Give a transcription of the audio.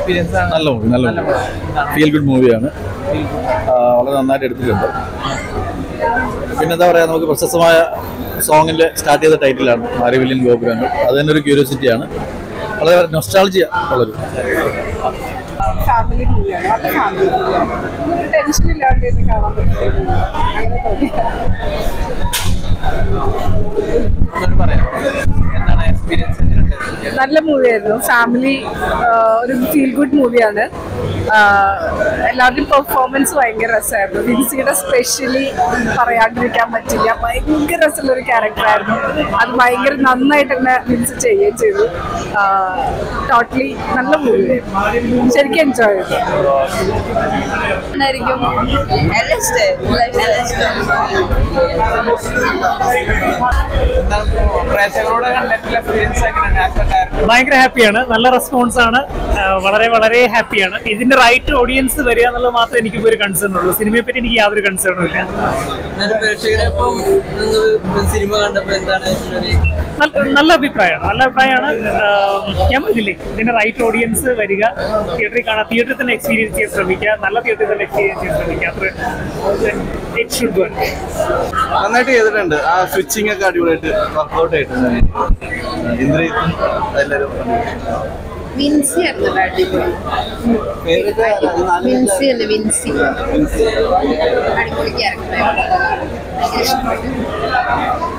experience ആണ് നല്ല movie നല്ല മൂവി ഫീൽ ഗുഡ് മൂവിയാണ് വളരെ നന്നായിട്ട് എടുത്തിട്ടുണ്ട് പിന്നെ എന്താ പറയുക നമുക്ക് പ്രശസ്തമായ സോങ്ങിന്റെ സ്റ്റാർട്ട് ചെയ്ത ടൈറ്റിലാണ് മാരിവില്യൻ ഗോപുരങ്ങൾ അത് തന്നെ ഒരു ക്യൂരിയോസിറ്റിയാണ് വളരെ നൊസ്റ്റാളജിയ ഉള്ളൊരു ഫാമിലി മൂവിയാണ് നല്ല ഫാമിലി മൂവിയാണ് ടെൻഷൻ ഇല്ലാണ്ട് ഇരുന്ന് കാണാൻ പറ്റും അങ്ങനെ തോന്നി എന്നോട് പറയാം എന്താണ് എക്സ്പീരിയൻസ് നല്ല മൂവിയായിരുന്നു ഫാമിലി ഒരു ഫീൽ ഗുഡ് മൂവിയാണ് എല്ലാവരുടെയും പെർഫോമൻസ് ഭയങ്കര രസമായിരുന്നു വിൻസിയുടെ സ്പെഷ്യലി പറയാണ്ടിരിക്കാൻ പറ്റില്ല ഭയങ്കര രസമുള്ള ഒരു ക്യാരക്ടറായിരുന്നു അത് ഭയങ്കര നന്നായിട്ട് തന്നെ വിൻസ് ചെയ്യുകയും ചെയ്തു ടോട്ടലി നല്ല മൂവിയായിരുന്നു ശരിക്കും എൻജോയ് ചെയ്തു ആയിരിക്കും എല്ലാം പ്രേക്ഷകരോട് കണ്ടിട്ടുള്ള എക്സ്പീരിയൻസ് എങ്ങനെയാണ് ആസ് എ ഡയറക്ടർ ഭയങ്കര ഹാപ്പിയാണ് നല്ല റെസ്പോൺസ് ആണ് ആ, വളരെ വളരെ ഹാപ്പിയാണ് ഇതിന്റെ റൈറ്റ് ഓഡിയൻസ് വരിക എന്നുള്ളത് മാത്രമേ എനിക്കിപ്പോൾ ഒരു കൺസേൺ ഉള്ളൂ സിനിമയെ പറ്റി എനിക്ക് യാതൊരു കൺസേണും ഇല്ല എന്നാലും പ്രേക്ഷകരെ ഇപ്പം സിനിമ കണ്ടപ്പോൾ എന്താണ് ഒരു നല്ല നല്ല അഭിപ്രായമാണ് നല്ല അഭിപ്രായമാണ് ആ, ഞാൻ പറഞ്ഞില്ലേ ഇതിന്റെ റൈറ്റ് ഓഡിയൻസ് വരിക തിയേറ്ററിൽ കാണാൻ തിയേറ്ററിൽ തന്നെ എക്സ്പീരിയൻസ് ചെയ്യാൻ ശ്രമിക്കുക നല്ല തിയേറ്ററിൽ തന്നെ എക്സ്പീരിയൻസ് ചെയ്യാൻ ശ്രമിക്കുക അത്ര ഇറ്റ് ഷുഡ് വർക്ക് നന്നായിട്ട് ചെയ്തിട്ടുണ്ട് ആ സ്വിച്ചിങ് ഒക്കെ അടിപൊളിയായിട്ട് വർക്ക്ഔട്ട് ആയിട്ടുണ്ട് ഇന്ദ്രിയത്തും എല്ലാവരും വിൻസി ആയിരുന്നു അടിപൊളി വിൻസി അല്ലേ വിൻസി അടിപൊളി ക്യാരക്ടർ ഇഷ്ടപ്പെട്ടു